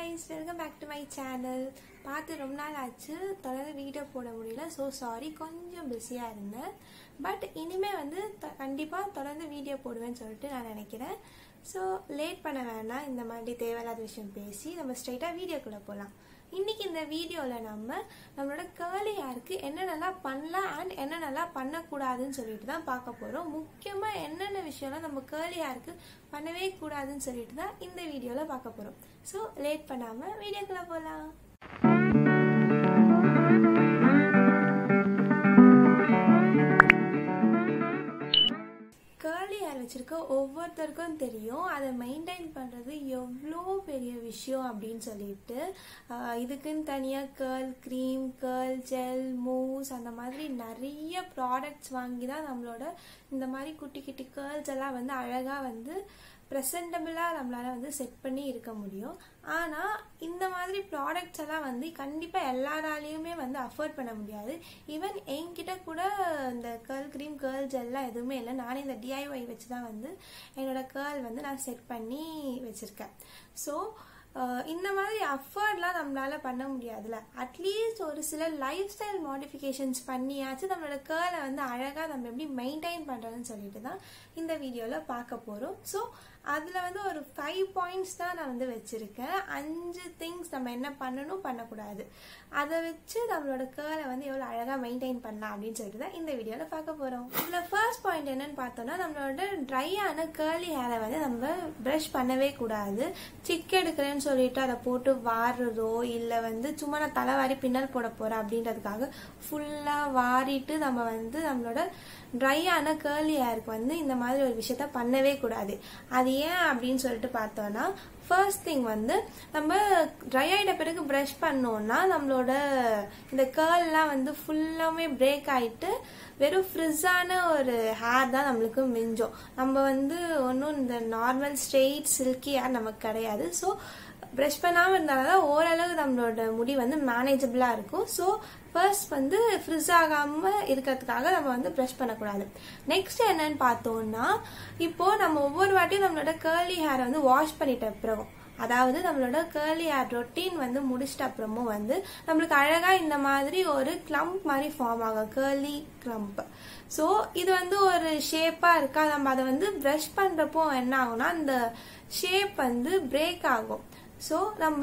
guys welcome back to my channel பார்த்து ரொம்ப நாள் ஆச்சு தொடர்ந்து வீடியோ போட முடியல ஸோ சாரி கொஞ்சம் பிஸியாக இருந்தேன் பட் இனிமேல் வந்து கண்டிப்பாக தொடர்ந்து வீடியோ போடுவேன்னு சொல்லிட்டு நான் நினைக்கிறேன் ஸோ லேட் பண்ண வேண்டாம் இந்த மாதிரி தேவையில்லாத விஷயம் பேசி நம்ம ஸ்ட்ரைட்டாக வீடியோக்குள்ளே போகலாம் இன்னைக்கு இந்த வீடியோவில் நம்ம நம்மளோட கேர்லி ஹேருக்கு என்னென்னலாம் பண்ணலாம் அண்ட் என்னென்னலாம் பண்ணக்கூடாதுன்னு சொல்லிட்டு தான் பார்க்க போகிறோம் முக்கியமாக என்னென்ன விஷயம்லாம் நம்ம கேர்லி ஹேருக்கு பண்ணவே கூடாதுன்னு சொல்லிட்டு தான் இந்த வீடியோவில் பார்க்க போகிறோம் ஸோ லேட் பண்ணாமல் வீடியோக்குள்ளே போகலாம் கேர்லி ஹேர் வச்சிருக்க ஒவ்வொருத்தருக்கும் தெரியும் அதை மெயின்டைன் பண்ணுறது எவ்வளோ பெரிய விஷயம் அப்படின்னு சொல்லிட்டு ஆஹ் இதுக்குன்னு தனியாக curl cream curl gel mousse அந்த மாதிரி நிறைய ப்ராடக்ட்ஸ் வாங்கி தான் நம்மளோட இந்த மாதிரி குட்டி குட்டி கேர்ள்ஸ் எல்லாம் வந்து அழகாக வந்து ப்ரெசன்டபிளாக நம்மளால வந்து செட் பண்ணி இருக்க முடியும் ஆனால் இந்த மாதிரி ப்ராடக்ட்ஸ் எல்லாம் வந்து கண்டிப்பாக எல்லாராலையுமே வந்து அஃபோர்ட் பண்ண முடியாது ஈவன் என்கிட்ட கூட இந்த கேர்ள் க்ரீம் கேர்ள்ஸ் எல்லாம் எதுவுமே இல்லை நானே இந்த டிஐஒய் வச்சு தான் வந்து என்னோட கேர்ள் வந்து நான் செட் பண்ணி வச்சுருக்கேன் ஸோ இந்த மாதிரி அஃபோர்ட்லாம் நம்மளால பண்ண முடியாதுல்ல அட்லீஸ்ட் ஒரு சில லைஃப் ஸ்டைல் மாடிஃபிகேஷன்ஸ் பண்ணியாச்சும் நம்மளோட கேர்ளை வந்து அழகாக நம்ம எப்படி மெயின்டைன் பண்ணுறதுன்னு சொல்லிட்டு தான் இந்த வீடியோவில் பார்க்க போகிறோம் ஸோ அதில் வந்து ஒரு ஃபைவ் பாயிண்ட்ஸ் தான் நான் வந்து வச்சுருக்கேன் அஞ்சு திங்ஸ் நம்ம என்ன பண்ணணும் பண்ணக்கூடாது அதை வச்சு நம்மளோட கேர்ளை வந்து எவ்வளோ அழகாக மெயின்டைன் பண்ணலாம் அப்படின்னு சொல்லிட்டு தான் இந்த வீடியோவில் பார்க்க போகிறோம் இதில் ஃபர்ஸ்ட் பாயிண்ட் என்னன்னு பார்த்தோம்னா நம்மளோட ட்ரையான கேர்லி ஹேரை வந்து நம்ம ப்ரஷ் பண்ணவே கூடாது சிக் எடுக்கிறேன்னு சொல்லிட்டு அதை போட்டு வாடுறதோ இல்லை வந்து சும்மா நான் தலைவாரி பின்னல் போட போகிறேன் அப்படின்றதுக்காக ஃபுல்லாக வாரிட்டு நம்ம வந்து நம்மளோட ட்ரையான கேர்லி ஹேருக்கு வந்து இந்த மாதிரி ஒரு விஷயத்த பண்ணவே கூடாது அது ஏன் அப்படின்னு சொல்லிட்டு பார்த்தோம்னா ஃபர்ஸ்ட் திங் வந்து நம்ம ட்ரை ஆகிட்ட பிறகு ப்ரஷ் பண்ணோம்னா நம்மளோட இந்த கேர்ல்லாம் வந்து ஃபுல்லாமே பிரேக் ஆகிட்டு வெறும் ஃப்ரிஸ்ஸான ஒரு ஹேர் தான் நம்மளுக்கு மிஞ்சோம் நம்ம வந்து ஒன்றும் இந்த நார்மல் ஸ்ட்ரெயிட் சில்கி ஹேர் நமக்கு கிடையாது ஸோ ப்ரஷ் பண்ணாமல் இருந்தால் தான் ஓரளவு நம்மளோட முடி வந்து மேனேஜபிளாக இருக்கும் ஸோ ஃபர்ஸ்ட் வந்து ஃப்ரிஸ் ஆகாமல் இருக்கிறதுக்காக நம்ம வந்து ப்ரஷ் பண்ணக்கூடாது நெக்ஸ்ட் என்னன்னு பார்த்தோம்னா இப்போ நம்ம ஒவ்வொரு வாட்டியும் நம்மளோட கேர்லி ஹேரை வந்து வாஷ் பண்ணிட்ட அப்புறம் அதாவது நம்மளோட கேர்லி ஹேர் ரொட்டீன் வந்து முடிச்சிட்ட அப்புறமும் வந்து நம்மளுக்கு அழகா இந்த மாதிரி ஒரு கிளம்ப் மாதிரி ஃபார்ம் ஆகும் கேர்லி கிளம்ப் ஸோ இது வந்து ஒரு ஷேப்பா இருக்கா நம்ம அதை வந்து ப்ரஷ் பண்றப்போ என்ன ஆகும்னா அந்த ஷேப் வந்து பிரேக் ஆகும் ஸோ நம்ம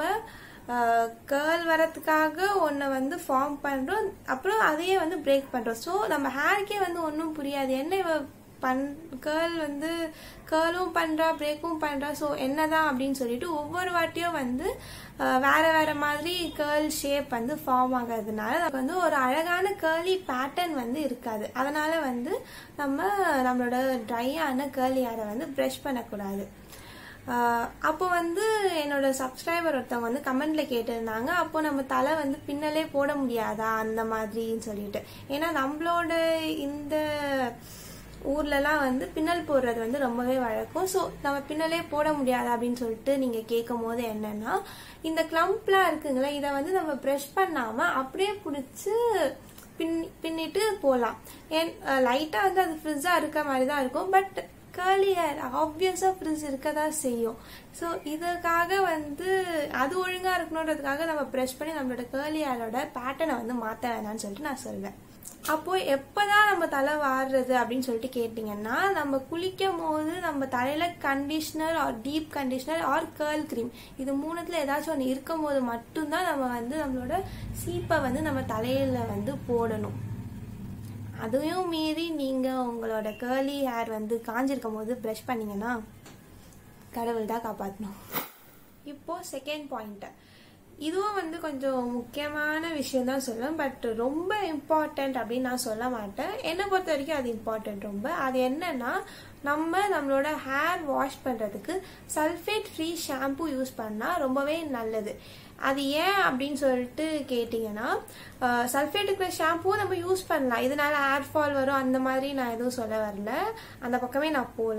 கேர்ள் வரத்துக்காக ஒன்றை வந்து ஃபார்ம் பண்ணுறோம் அப்புறம் அதையே வந்து பிரேக் பண்ணுறோம் ஸோ நம்ம ஹேர்க்கே வந்து ஒன்றும் புரியாது என்ன இவ பண் கேர்ள் வந்து கேர்ளும் பண்ணுறா பிரேக்கும் பண்ணுறா ஸோ என்னதான் அப்படின்னு சொல்லிட்டு ஒவ்வொரு வாட்டியும் வந்து வேற வேற மாதிரி கேர்ள் ஷேப் வந்து ஃபார்ம் ஆகிறதுனால நமக்கு வந்து ஒரு அழகான கேர்லி பேட்டர்ன் வந்து இருக்காது அதனால வந்து நம்ம நம்மளோட ட்ரையான கேர்லி ஹேரை வந்து ப்ரஷ் பண்ணக்கூடாது அப்போ வந்து என்னோட சப்ஸ்கிரைபர் ஒருத்தவங்க வந்து கமெண்ட்ல கேட்டிருந்தாங்க அப்போ நம்ம தலை வந்து பின்னலே போட முடியாதா அந்த மாதிரின்னு சொல்லிட்டு ஏன்னா நம்மளோட இந்த ஊர்லலாம் வந்து பின்னல் போடுறது வந்து ரொம்பவே வழக்கம் ஸோ நம்ம பின்னலே போட முடியாது அப்படின்னு சொல்லிட்டு நீங்க கேட்கும் போது என்னன்னா இந்த கிளம்ப்லாம் இருக்குங்களா இதை வந்து நம்ம ப்ரெஷ் பண்ணாம அப்படியே பிடிச்சி பின் பின்னிட்டு போகலாம் ஏன் லைட்டாக வந்து அது ஃப்ரிட்ஜாக இருக்க மாதிரி தான் இருக்கும் பட் கேர்லி ஹேர் ஆப்வியஸாக ஃப்ரிட்ஜ் இருக்க தான் செய்யும் ஸோ இதுக்காக வந்து அது ஒழுங்காக இருக்கணுன்றதுக்காக நம்ம ப்ரெஷ் பண்ணி நம்மளோட கேர்லி ஹேரோட பேட்டர்னை வந்து மாற்ற வேணாம்னு சொல்லிட்டு நான் சொல்வேன் அப்போ எப்பதான் நம்ம தலை வாடுறது அப்படின்னு சொல்லிட்டு கேட்டிங்கன்னா நம்ம குளிக்கும் போது நம்ம தலையில conditioner or deep conditioner or curl cream இது மூணுத்துல ஏதாச்சும் ஒன்று இருக்கும் போது மட்டும்தான் நம்ம வந்து நம்மளோட சீப்பை வந்து நம்ம தலையில வந்து போடணும் அதையும் மீறி நீங்க உங்களோட கேர்லி ஹேர் வந்து காஞ்சிருக்கும் போது ப்ரஷ் பண்ணீங்கன்னா கடவுள் தான் காப்பாற்றணும் இப்போ செகண்ட் பாயிண்ட் இதுவும் வந்து கொஞ்சம் முக்கியமான விஷயம் தான் சொல்லுவேன் பட் ரொம்ப இம்பார்ட்டன்ட் அப்படின்னு நான் சொல்ல மாட்டேன் என்னை பொறுத்த வரைக்கும் அது இம்பார்ட்டன்ட் ரொம்ப அது என்னன்னா நம்ம நம்மளோட ஹேர் வாஷ் பண்ணுறதுக்கு சல்ஃபேட் ஃப்ரீ ஷாம்பு யூஸ் பண்ணால் ரொம்பவே நல்லது அது ஏன் அப்படின்னு சொல்லிட்டு கேட்டிங்கன்னா சல்ஃபேட் இருக்கிற ஷாம்புவும் நம்ம யூஸ் பண்ணலாம் இதனால ஹேர் ஃபால் வரும் அந்த மாதிரி நான் எதுவும் சொல்ல வரல அந்த பக்கமே நான் போகல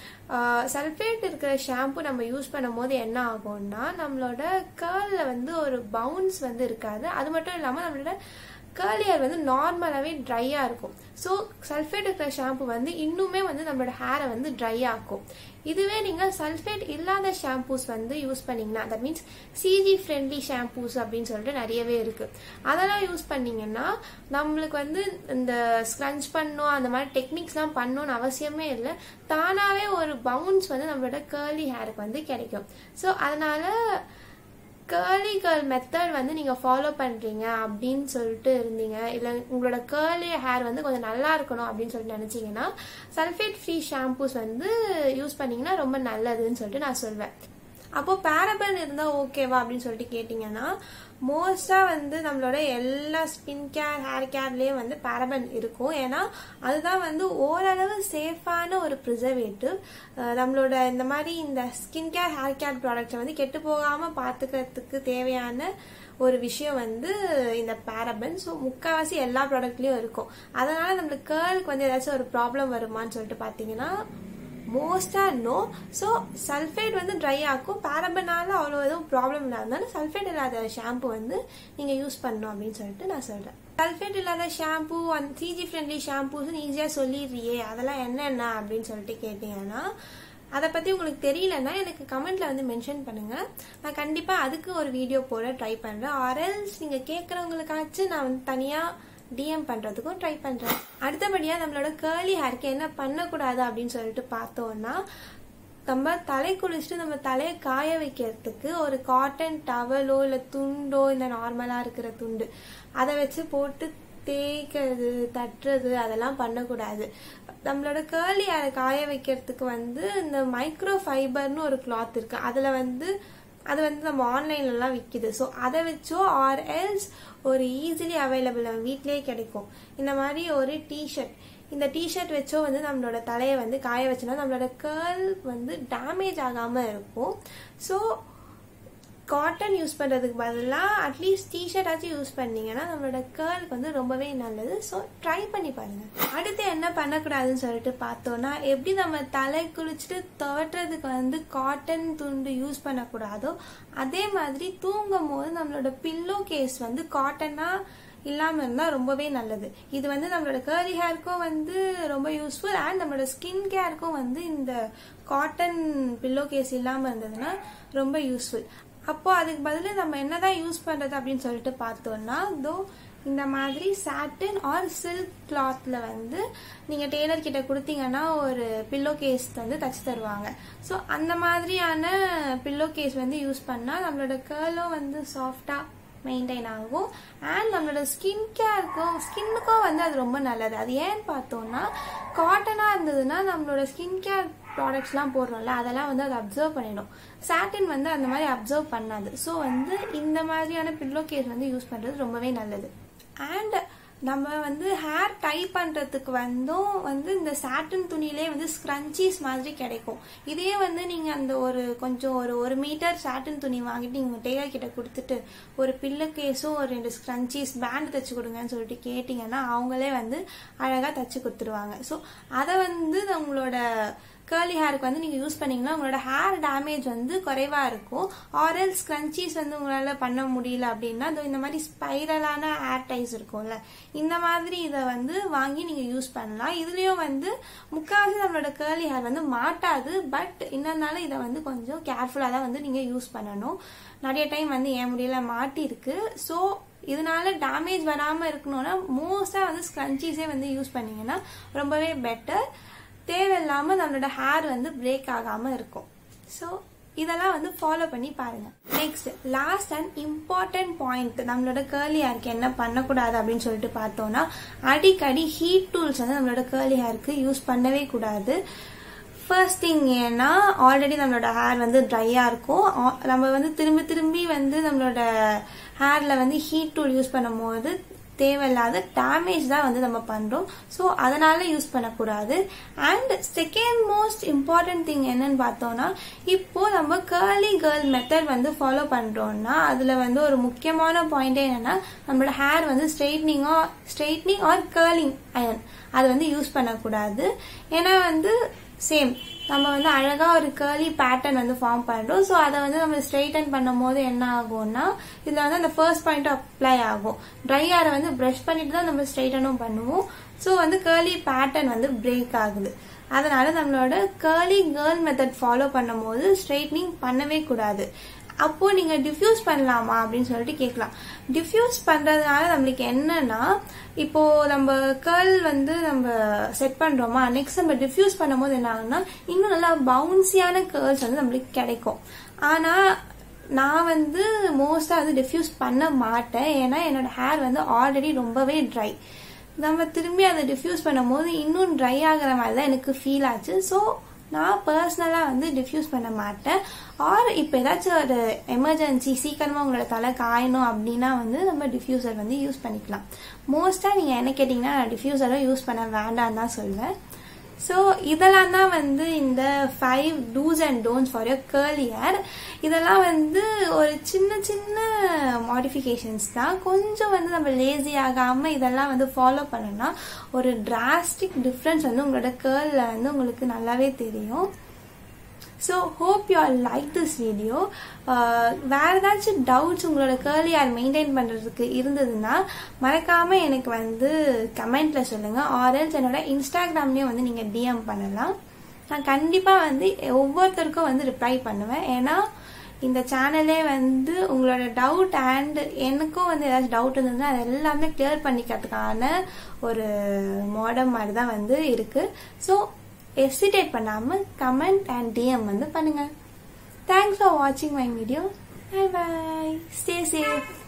சல்ஃபேட் இருக்கிற ஷாம்பு நம்ம யூஸ் பண்ணும் போது என்ன ஆகும்னா நம்மளோட கேர்ளில் வந்து ஒரு பவுன்ஸ் வந்து இருக்காது அது மட்டும் இல்லாமல் நம்மளோட கேர்லியர் வந்து நார்மலாகவே ட்ரையாக இருக்கும் ஸோ சல்ஃபேட் இருக்கிற ஷாம்பு வந்து இன்னுமே வந்து நம்மளோட ஹேரை வந்து ட்ரை ஆக்கும் இதுவே நீங்கள் சல்ஃபேட் இல்லாத ஷாம்பூஸ் வந்து யூஸ் பண்ணீங்கன்னா that means CG friendly shampoos அப்படின்னு சொல்லிட்டு நிறையவே இருக்கு அதெல்லாம் யூஸ் பண்ணீங்கன்னா நம்மளுக்கு வந்து இந்த ஸ்க்ரன்ச் பண்ணும் அந்த மாதிரி டெக்னிக்ஸ்லாம் பண்ணணும்னு அவசியமே இல்லை தானாகவே ஒரு பவுன்ஸ் வந்து நம்மளோட கேர்லி ஹேருக்கு வந்து கிடைக்கும் ஸோ அதனால கேர்லி கேர்ள் மெத்தட் வந்து நீங்கள் ஃபாலோ பண்ணுறீங்க அப்படின்னு சொல்லிட்டு இருந்தீங்க இல்லை உங்களோட கேர்லி ஹேர் வந்து கொஞ்சம் நல்லா இருக்கணும் அப்படின்னு சொல்லிட்டு நினச்சிங்கன்னா சல்ஃபேட் ஃப்ரீ ஷாம்பூஸ் வந்து யூஸ் பண்ணீங்கன்னா ரொம்ப நல்லதுன்னு சொல்லிட்டு நான் சொல்வேன் அப்போ பேரபன் இருந்தால் ஓகேவா அப்படின்னு சொல்லிட்டு கேட்டிங்கன்னா மோஸ்ட்டாக வந்து நம்மளோட எல்லா ஸ்கின் கேர் ஹேர் கேர்லேயும் வந்து பேரபன் இருக்கும் ஏன்னா அதுதான் வந்து ஓரளவு சேஃபான ஒரு ப்ரிசர்வேட்டிவ் நம்மளோட இந்த மாதிரி இந்த ஸ்கின் கேர் ஹேர் கேர் ப்ராடக்ட்ஸை வந்து கெட்டு போகாமல் பார்த்துக்கிறதுக்கு தேவையான ஒரு விஷயம் வந்து இந்த பேரபன் ஸோ முக்கால்வாசி எல்லா ப்ராடக்ட்லேயும் இருக்கும் அதனால நம்மளுக்கு கேர்ளுக்கு வந்து ஏதாச்சும் ஒரு ப்ராப்ளம் வருமான்னு சொல்லிட்டு பார்த்தீங்கன்னா மோஸ்டா நோ ஸோ சல்ஃபேட் வந்து ட்ரை ஆக்கும் பேரபனால அவ்வளோ எதுவும் ப்ராப்ளம் இல்லாதனால சல்ஃபேட் இல்லாத ஷாம்பு வந்து நீங்கள் யூஸ் பண்ணணும் அப்படின்னு சொல்லிட்டு நான் சொல்கிறேன் சல்ஃபேட் இல்லாத ஷாம்பு அந்த சிஜி ஃப்ரெண்ட்லி ஷாம்பூஸ்னு ஈஸியாக சொல்லிடுறியே அதெல்லாம் என்னென்ன அப்படின்னு சொல்லிட்டு கேட்டிங்கன்னா அதை பற்றி உங்களுக்கு தெரியலன்னா எனக்கு கமெண்ட்ல வந்து மென்ஷன் பண்ணுங்க நான் கண்டிப்பாக அதுக்கு ஒரு வீடியோ போட ட்ரை பண்ணுறேன் ஆர்எல்ஸ் நீங்கள் கேட்குறவங்களுக்காச்சும் நான் வந்து தனியாக டிஎம் பண்ணுறதுக்கும் ட்ரை பண்ணுறேன் அடுத்தபடியாக நம்மளோட கேர்லி ஹேருக்கு என்ன பண்ணக்கூடாது அப்படின்னு சொல்லிட்டு பார்த்தோம்னா நம்ம தலை குளிச்சுட்டு நம்ம தலையை காய வைக்கிறதுக்கு ஒரு காட்டன் டவலோ இல்லை துண்டோ இந்த நார்மலாக இருக்கிற துண்டு அதை வச்சு போட்டு தேய்க்கிறது தட்டுறது அதெல்லாம் பண்ணக்கூடாது நம்மளோட கேர்லி ஹேரை காய வைக்கிறதுக்கு வந்து இந்த மைக்ரோ ஃபைபர்னு ஒரு கிளாத் இருக்கு அதில் வந்து அது வந்து நம்ம ஆன்லைன்லலாம் விற்கிது ஸோ அதை வச்சோ ஆர் எல்ஸ் ஒரு ஈஸிலி அவைலபிள் நம்ம வீட்லேயே கிடைக்கும் இந்த மாதிரி ஒரு டிஷர்ட் இந்த டிஷர்ட் வச்சோ வந்து நம்மளோட தலையை வந்து காய வச்சோன்னா நம்மளோட கேர்ள் வந்து டேமேஜ் ஆகாமல் இருக்கும் ஸோ காட்டன் யூஸ் பண்ணுறதுக்கு பதிலாக அட்லீஸ்ட் டிஷர்ட் ஆச்சும் யூஸ் பண்ணீங்கன்னா நம்மளோட கேர்ளுக்கு வந்து ரொம்பவே நல்லது ஸோ ட்ரை பண்ணி பாருங்கள் அடுத்து என்ன பண்ணக்கூடாதுன்னு சொல்லிட்டு பார்த்தோன்னா எப்படி நம்ம தலை குளிச்சுட்டு துவட்டுறதுக்கு வந்து காட்டன் துண்டு யூஸ் பண்ணக்கூடாதோ அதே மாதிரி தூங்கும் போது நம்மளோட பில்லோ கேஸ் வந்து காட்டனாக இல்லாமல் இருந்தால் ரொம்பவே நல்லது இது வந்து நம்மளோட கேர்லி ஹேருக்கும் வந்து ரொம்ப யூஸ்ஃபுல் அண்ட் நம்மளோட ஸ்கின் கேருக்கும் வந்து இந்த காட்டன் பில்லோ கேஸ் இல்லாமல் இருந்ததுன்னா ரொம்ப யூஸ்ஃபுல் அப்போ அதுக்கு பதில் நம்ம என்னதான் யூஸ் பண்றது அப்படின்னு சொல்லிட்டு பார்த்தோம்னா தோ இந்த மாதிரி சாட்டின் ஆர் சில்க் கிளாத்ல வந்து நீங்க டெய்லர் கிட்ட கொடுத்தீங்கன்னா ஒரு பில்லோ கேஸ் வந்து தச்சு தருவாங்க ஸோ அந்த மாதிரியான பில்லோ கேஸ் வந்து யூஸ் பண்ணா நம்மளோட கேர்லும் வந்து சாஃப்டா மெயின்டைன் ஆகும் அண்ட் நம்மளோட ஸ்கின் கேருக்கும் ஸ்கின்னுக்கும் வந்து அது ரொம்ப நல்லது அது ஏன்னு பார்த்தோம்னா காட்டனாக இருந்ததுன்னா நம்மளோட ஸ்கின் கேர் ப்ராடக்ட்ஸ்லாம் போடுறோம்ல அதெல்லாம் வந்து அதை அப்சர்வ் பண்ணிடும் சாட்டின் வந்து அந்த மாதிரி அப்சர்வ் பண்ணாது ஸோ வந்து இந்த மாதிரியான பில்லோ கேஸ் வந்து யூஸ் பண்ணுறது ரொம்பவே நல்லது அண்ட் நம்ம வந்து ஹேர் டை பண்ணுறதுக்கு வந்தும் வந்து இந்த சாட்டன் துணியிலே வந்து ஸ்க்ரன்ச்சீஸ் மாதிரி கிடைக்கும் இதே வந்து நீங்கள் அந்த ஒரு கொஞ்சம் ஒரு ஒரு மீட்டர் சாட்டன் துணி வாங்கிட்டு நீங்கள் டெய்லர் கிட்ட கொடுத்துட்டு ஒரு பில்லு கேஸும் ஒரு ரெண்டு ஸ்க்ரன்ச்சீஸ் பேண்ட் தைச்சு கொடுங்கன்னு சொல்லிட்டு கேட்டிங்கன்னா அவங்களே வந்து அழகாக தைச்சு கொடுத்துருவாங்க ஸோ அதை வந்து உங்களோட கேர்லி ஹேருக்கு வந்து நீங்கள் யூஸ் பண்ணீங்கன்னா உங்களோட ஹேர் டேமேஜ் வந்து குறைவாக இருக்கும் ஆரல் ஸ்க்ரன்ச்சீஸ் வந்து உங்களால் பண்ண முடியல அப்படின்னா அது இந்த மாதிரி ஸ்பைரலான ஹேர் டைஸ் இருக்கும்ல இந்த மாதிரி இதை வந்து வாங்கி நீங்கள் யூஸ் பண்ணலாம் இதுலேயும் வந்து முக்கால்வாசி நம்மளோட கேர்லி ஹேர் வந்து மாட்டாது பட் என்னன்னாலும் இதை வந்து கொஞ்சம் கேர்ஃபுல்லாக தான் வந்து நீங்கள் யூஸ் பண்ணணும் நிறைய டைம் வந்து என் முடியல மாட்டிருக்கு ஸோ இதனால டேமேஜ் வராமல் இருக்கணும்னா மோஸ்ட்டாக வந்து ஸ்க்ரன்ச்சீஸே வந்து யூஸ் பண்ணீங்கன்னா ரொம்பவே பெட்டர் தேவையில்லாமல் நம்மளோட ஹேர் வந்து பிரேக் ஆகாமல் இருக்கும் ஸோ இதெல்லாம் வந்து ஃபாலோ பண்ணி பாருங்க next last and important point நம்மளோட கேர்லி ஹேருக்கு என்ன பண்ணக்கூடாது அப்படின்னு சொல்லிட்டு பார்த்தோம்னா அடிக்கடி ஹீட் டூல்ஸ் வந்து நம்மளோட கேர்லி ஹேருக்கு யூஸ் பண்ணவே கூடாது ஃபர்ஸ்ட் திங் ஏன்னா ஆல்ரெடி நம்மளோட ஹேர் வந்து ட்ரையாக இருக்கும் நம்ம வந்து திரும்பி திரும்பி வந்து நம்மளோட ஹேரில் வந்து ஹீட் டூல் யூஸ் பண்ணும்போது தேவையில்லாத டேமேஜ் தான் வந்து நம்ம பண்ணுறோம் ஸோ அதனால யூஸ் பண்ணக்கூடாது and second most important thing என்னன்னு பார்த்தோம்னா இப்போ நம்ம கேர்லி கேர்ள் மெத்தட் வந்து ஃபாலோ பண்ணுறோம்னா அதில் வந்து ஒரு முக்கியமான பாயிண்டே என்னன்னா நம்மளோட ஹேர் வந்து ஸ்ட்ரெயிட்னிங்கோ ஸ்ட்ரெயிட்னிங் ஆர் கேர்லிங் அயன் அது வந்து யூஸ் பண்ணக்கூடாது ஏன்னா வந்து சேம் நம்ம வந்து அழகாக ஒரு கேர்லி பேட்டர்ன் வந்து ஃபார்ம் பண்ணுறோம் ஸோ அதை வந்து நம்ம ஸ்ட்ரெயிட்டன் பண்ணும் போது என்ன ஆகும்னா இதில் வந்து அந்த ஃபர்ஸ்ட் பாயிண்ட் அப்ளை ஆகும் ட்ரை ஹேரை வந்து ப்ரஷ் பண்ணிட்டு தான் நம்ம ஸ்ட்ரெயிட்டனும் பண்ணுவோம் ஸோ வந்து கேர்லி பேட்டர்ன் வந்து பிரேக் ஆகுது அதனால நம்மளோட கேர்லி கேர்ள் மெத்தட் ஃபாலோ பண்ணும்போது ஸ்ட்ரைட்னிங் பண்ணவே கூடாது அப்போ நீங்க டிஃப்யூஸ் பண்ணலாமா அப்படின்னு சொல்லிட்டு கேட்கலாம் டிஃப்யூஸ் பண்றதுனால நம்மளுக்கு என்னன்னா இப்போ நம்ம கேர்ள் வந்து நம்ம செட் பண்றோமா நெக்ஸ்ட் நம்ம டிஃப்யூஸ் பண்ணும்போது என்ன ஆகும்னா இன்னும் நல்லா பவுன்சியான கேர்ள்ஸ் வந்து நம்மளுக்கு கிடைக்கும் ஆனா நான் வந்து மோஸ்டா வந்து டிஃப்யூஸ் பண்ண மாட்டேன் ஏன்னா என்னோட ஹேர் வந்து ஆல்ரெடி ரொம்பவே ட்ரை நம்ம திரும்பி அதை டிஃப்யூஸ் பண்ணும்போது இன்னும் ட்ரை ஆகிற மாதிரி தான் எனக்கு ஃபீல் ஆச்சு ஸோ நான் பர்சனலாக வந்து டிஃப்யூஸ் பண்ண மாட்டேன் ஆர் இப்போ ஏதாச்சும் ஒரு எமர்ஜென்சி சீக்கிரமாக உங்களோட தலை காயணும் அப்படின்னா வந்து நம்ம டிஃப்யூசர் வந்து யூஸ் பண்ணிக்கலாம் மோஸ்ட்டாக நீங்கள் என்ன கேட்டிங்கன்னா நான் டிஃப்யூசரை யூஸ் பண்ண வேண்டாம்னு தான் சொல்வேன் ஸோ இதெல்லாம் தான் வந்து இந்த five dos and don'ts for your curl hair இதெல்லாம் வந்து ஒரு சின்ன சின்ன மாடிஃபிகேஷன்ஸ் தான் கொஞ்சம் வந்து நம்ம லேசி ஆகாமல் இதெல்லாம் வந்து ஃபாலோ பண்ணோம்னா ஒரு டிராஸ்டிக் டிஃப்ரென்ஸ் வந்து உங்களோட கேர்ளில் வந்து உங்களுக்கு நல்லாவே தெரியும் so hope you are like this video வேற ஏதாச்சும் டவுட்ஸ் உங்களோட கேர்லி ஆர் மெயின்டைன் பண்ணுறதுக்கு இருந்ததுன்னா மறக்காம எனக்கு வந்து கமெண்ட்ல சொல்லுங்க ஆர்எல்ஸ் என்னோட இன்ஸ்டாகிராம்லேயும் வந்து நீங்கள் டிஎம் பண்ணலாம் நான் கண்டிப்பாக வந்து ஒவ்வொருத்தருக்கும் வந்து ரிப்ளை பண்ணுவேன் ஏன்னா இந்த சேனலே வந்து உங்களோட டவுட் அண்ட் எனக்கும் வந்து ஏதாச்சும் டவுட் இருந்ததுன்னா அது எல்லாமே கிளியர் பண்ணிக்கிறதுக்கான ஒரு மாடல் மாதிரி தான் வந்து இருக்கு ஸோ எசிடேட் பண்ணாமல் கமெண்ட் அண்ட் டிஎம் வந்து பண்ணுங்க தேங்க்ஸ் ஃபார் வாட்சிங் my video bye bye stay safe